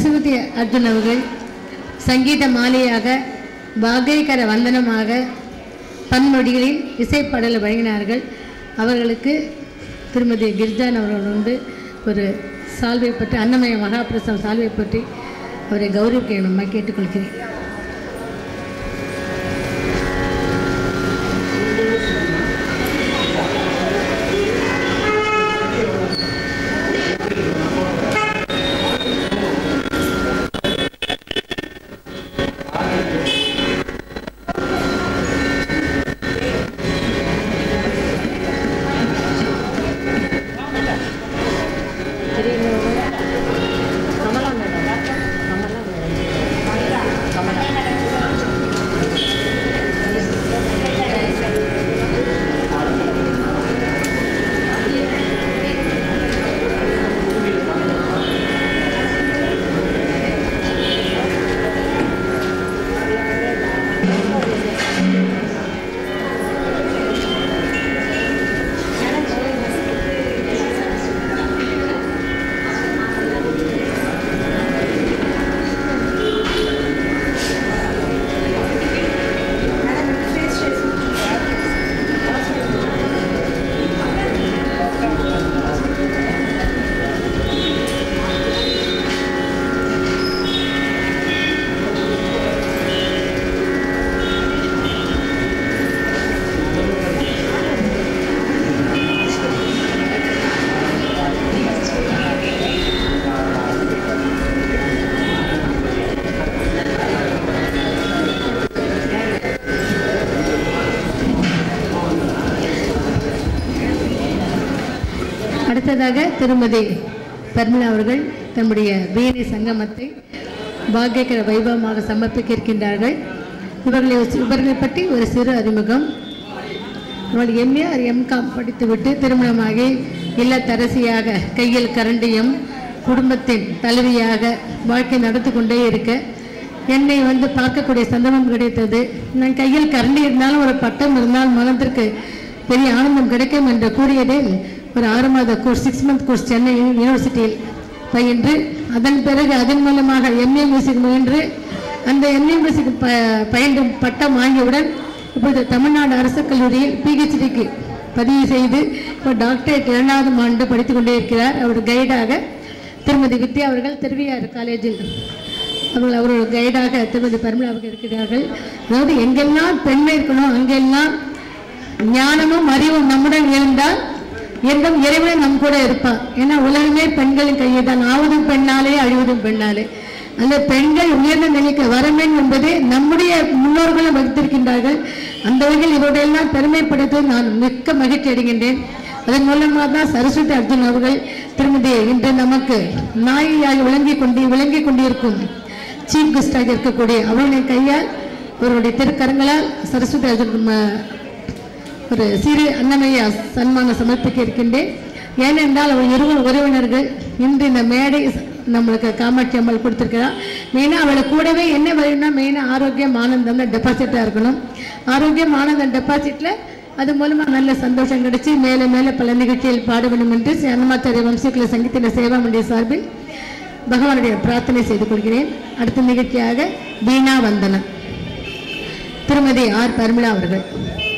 சரஸ்வதி அர்ஜுன் அவர்கள் சங்கீத மாலையாக பாகேகர வந்தனமாக பன்மொழிகளில் இசைப்பாடலை வழங்கினார்கள் அவர்களுக்கு திருமதி கிரிஜான் அவர்கள் உண்டு ஒரு சால்வை பற்றி அன்னமய மகாபிரசம் சால்வை பற்றி அவரை கௌரவிக்க வேண்டுமா கேட்டுக்கொள்கிறேன் அடுத்ததாக திருமதி பர்மிளா அவர்கள் தம்முடைய வீணை சங்கமத்தை பாக்கியகர வைபவமாக சமர்ப்பிக்க இருக்கின்றார்கள் இவர்களை இவர்களை பற்றி ஒரு சிறு அறிமுகம் அவள் எம்ஏஆர் எம்காம் படித்துவிட்டு திருமணமாகி இல்லத்தரசியாக கையில் கரண்டியும் குடும்பத்தின் தலைவியாக வாழ்க்கை நடத்தி கொண்டே இருக்க என்னை வந்து பார்க்கக்கூடிய சந்தர்ப்பம் கிடைத்தது நான் கையில் கரண்டி இருந்தாலும் ஒரு பட்டம் இருந்தால் மனத்திற்கு பெரிய ஆனந்தம் கிடைக்கும் என்று கூறியதில் ஒரு ஆறு மாத course six month course Chennai யூனிவர்சிட்டியில் பயின்று அதன் பிறகு அதன் மூலமாக எம்ஏ மியூசிக் முயன்று அந்த எம்ஏ மியூசிக் ப பயின்று பட்டம் வாங்கியவுடன் இப்பொழுது தமிழ்நாடு அரசு கல்லூரியில் பிஹெச்டிக்கு பதிவு செய்து இப்போ டாக்டரேட் இரண்டாவது ஆண்டு படித்துக் கொண்டே இருக்கிறார் அவர் கைடாக திருமதி வித்யா அவர்கள் திருவியார் காலேஜில் அவர்கள் அவரோட கைடாக திருமதி பரிமளாவுக்கு இருக்கிறார்கள் அதாவது எங்கெல்லாம் பெண்மை இருக்கணும் அங்கெல்லாம் ஞானமும் அறிவும் நம்முடன் இருந்தால் என்றும் இறைவனை நம் கூட இருப்பான் ஏன்னா உலகமே பெண்களின் கையை தான் ஆவதும் பெண்ணாலே அழிவதும் பெண்ணாலே அந்த பெண்கள் உயர்ந்த நிலைக்கு வரவேன் என்பதை நம்முடைய முன்னோர்களும் வகுத்திருக்கின்றார்கள் அந்த வகையில் இவருடையெல்லாம் பெருமைப்படுத்த நான் மிக்க மகிழ்ச்சி அடைகின்றேன் அதன் மூலமாக தான் சரஸ்வதி அர்ஜுன் அவர்கள் திருமதி இன்று நமக்கு நாயியாக விளங்கி கொண்டு விளங்கி கொண்டிருக்கும் சீஃப் கெஸ்டாக இருக்கக்கூடிய அவருடைய கையால் அவருடைய திருக்கரங்களால் சரஸ்வதி அர்ஜுன் ம- ஒரு சிறு அன்னமய சன்மானம் சமர்ப்பிக்க இருக்கின்றேன் ஏனென்றால் அவர் இருவர் உறவினர்கள் இன்று இந்த மேடை நம்மளுக்கு காமாட்சி அம்மாள் கொடுத்துருக்கிறார் மெயினாக அவளை கூடவே என்ன வேணும்னா மெயினாக ஆரோக்கியம் ஆனந்தம் தான் டெபாசிட்டாக இருக்கணும் ஆரோக்கியம் ஆனந்தம் டெபாசிட்டில் அது மூலமாக நல்ல சந்தோஷம் கிடைச்சி மேலே மேலே பல நிகழ்ச்சியில் பாட வேண்டும் என்று அன்னமாத்தாரி வம்சகுல சங்கத்தின சேவா மண்டிய சார்பில் பகவானுடைய பிரார்த்தனை செய்து கொள்கிறேன் அடுத்த நிகழ்ச்சியாக வீணா வந்தனம் திருமதி ஆர் பர்மிளா அவர்கள்